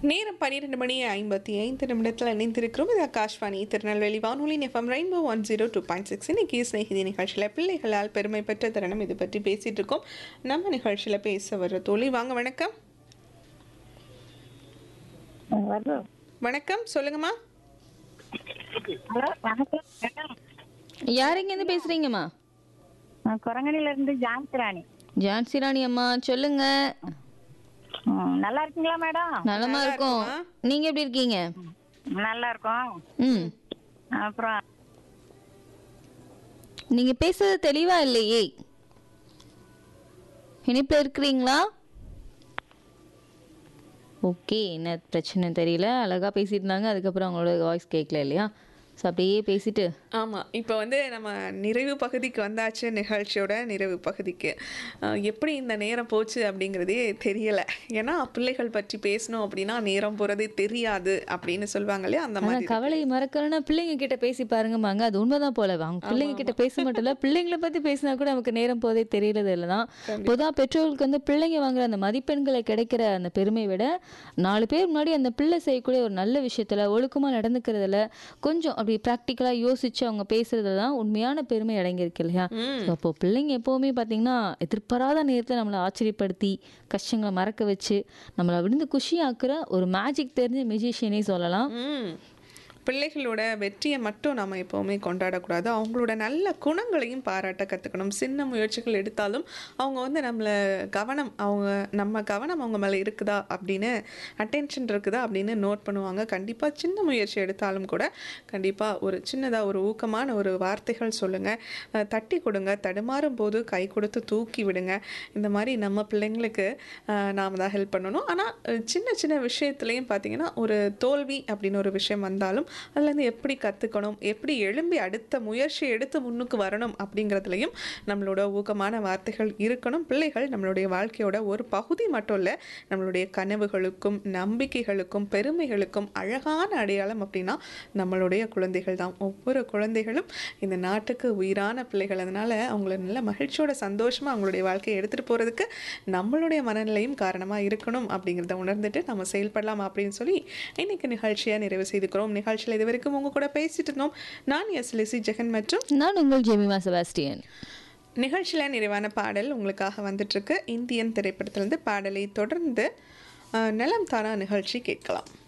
நேரம் பன்னிரெண்டு மணி ஐம்பத்தி ஐந்து நிமிடத்தில் இணைந்திருக்கிறோம் இது ஆகாஷ்வாணி திருநெல்வேலி வானொலி FM rainbow one zero two point six இன்னைக்கு ஸ்நேகிதி நிகழ்ச்சியில் பிள்ளைகளால் பெருமை பெற்ற தருணம் இது பற்றி பேசிட்டு இருக்கோம் நம்ம நிகழ்ச்சியில் பேச வர்ற தோழி வாங்க வணக்கம் ஹலோ வணக்கம் சொல்லுங்கம்மா ஹலோ வணக்கம் மேடம் யார் இருந்து பேசுறீங்கம்மா நான் குரங்கணில இருந்து ஜான்சி ராணி ஜான்சி ராணி அம்மா சொல்லுங்க ம், நல்லா இருக்கீங்களா மேடம் நலமா இருக்கோம் நீங்க எப்படி இருக்கீங்க நல்லா இருக்கோம் ம் அப்புறம் நீங்க பேசுறது தெளிவா இல்லையே இணைப்புல இருக்கிறீங்களா ஓகே என்ன பிரச்சனை தெரியல அழகா பேசிட்டு இருந்தாங்க அதுக்கப்புறம் அவங்களோட வாய்ஸ் கேட்கல இல்லையா ஸோ அப்படியே பேசிட்டு ஆமாம் இப்போ வந்து நம்ம நிறைவு பகுதிக்கு வந்தாச்சு நிகழ்ச்சியோட நிறைவு பகுதிக்கு அஹ், எப்படி இந்த நேரம் போச்சு அப்படிங்கிறதே தெரியலை ஏன்னா பிள்ளைகள் பற்றி பேசணும் அப்படின்னா நேரம் போகிறதே தெரியாது அப்படின்னு சொல்லுவாங்க இல்லையா அந்த ஆனா மாதிரி கவலையை மறக்கணும்னா பிள்ளைங்க கிட்ட பேசி பாருங்கம்மாங்க அது உண்மைதான் போல அவங்க பிள்ளைங்க கிட்ட பேச மட்டும் இல்ல பிள்ளைங்களை பத்தி பேசினா கூட நமக்கு நேரம் போதே தெரியறது இல்லைதான் பொதுவா பெற்றோர்களுக்கு வந்து பிள்ளைங்க வாங்குற அந்த மதிப்பெண்களை கிடைக்கிற அந்த பெருமை விட நாலு பேர் முன்னாடி அந்த பிள்ளை செய்யக்கூடிய ஒரு நல்ல விஷயத்துல ஒழுக்கமா நடந்துக்கிறதுல கொஞ்சம் அப்படி ப்ராக்டிக்கலா யோசிச்சு அவங்க பேசுறதுல தான் உண்மையான பெருமை அடங்கியிருக்கு இல்லையா So, அப்போ பிள்ளைங்க எப்பவுமே பாத்தீங்கன்னா எதிர்பாராத நேரத்துல நம்மளை ஆச்சரியப்படுத்தி கஷ்டங்களை மறக்க வச்சு நம்மளை விழுந்து குஷியாக்குற ஒரு மேஜிக் தெரிஞ்ச மெஜிஷியனே சொல்லலாம் ம் பிள்ளைகளோட வெற்றியை மட்டும் நம்ம எப்போவுமே கொண்டாடக்கூடாது அவங்களோட நல்ல குணங்களையும் பாராட்ட கற்றுக்கணும் சின்ன முயற்சிகள் எடுத்தாலும் அவங்க வந்து நம்மளை கவனம் அவங்க நம்ம கவனம் அவங்க மேலே இருக்குதா அப்படின்னு அட்டென்ஷன் இருக்குதா அப்படின்னு நோட் பண்ணுவாங்க கண்டிப்பாக சின்ன முயற்சி எடுத்தாலும் கூட கண்டிப்பாக ஒரு சின்னதாக ஒரு ஊக்கமான ஒரு வார்த்தைகள் சொல்லுங்கள் தட்டி கொடுங்க தடுமாறும் போது கை கொடுத்து தூக்கி விடுங்க இந்த மாதிரி நம்ம பிள்ளைங்களுக்கு நாம் தான் ஹெல்ப் பண்ணணும் ஆனால் சின்ன சின்ன விஷயத்துலையும் பார்த்தீங்கன்னா ஒரு தோல்வி அப்படின்னு ஒரு விஷயம் வந்தாலும் அதுலேருந்து எப்படி கற்றுக்கணும் எப்படி எழும்பி அடுத்த முயற்சி எடுத்து முன்னுக்கு வரணும் அப்படிங்கிறதுலையும் நம்மளோட ஊக்கமான வார்த்தைகள் இருக்கணும் பிள்ளைகள் நம்மளுடைய வாழ்க்கையோட ஒரு பகுதி மட்டும் இல்லை நம்மளுடைய கனவுகளுக்கும் நம்பிக்கைகளுக்கும் பெருமைகளுக்கும் அழகான அடையாளம் அப்படின்னா நம்மளுடைய குழந்தைகள் தான் ஒவ்வொரு குழந்தைகளும் இந்த நாட்டுக்கு உயிரான பிள்ளைகள் அதனால் அவங்கள நல்ல மகிழ்ச்சியோட சந்தோஷமாக அவங்களுடைய வாழ்க்கையை எடுத்துகிட்டு போகிறதுக்கு நம்மளுடைய மனநிலையும் காரணமாக இருக்கணும் அப்படிங்கிறத உணர்ந்துட்டு நம்ம செயல்படலாம் அப்படின்னு சொல்லி இன்னைக்கு நிகழ்ச்சியை நிறைவு செய்துக்கிறோம் நிகழ்ச்சியில் இது வரைக்கும் உங்க கூட பேசிட்டு இருந்தோம் நான் எஸ் லிசி ஜெகன் மற்றும் நான் உங்கள் ஜெமிமா செபாஸ்டியன் நிகழ்ச்சியில் நிறைவான பாடல் உங்களுக்காக வந்துட்டுருக்கு இந்தியன் திரைப்படத்திலிருந்து பாடலை தொடர்ந்து அஹ், நலம் தானா நிகழ்ச்சி கேட்கலாம்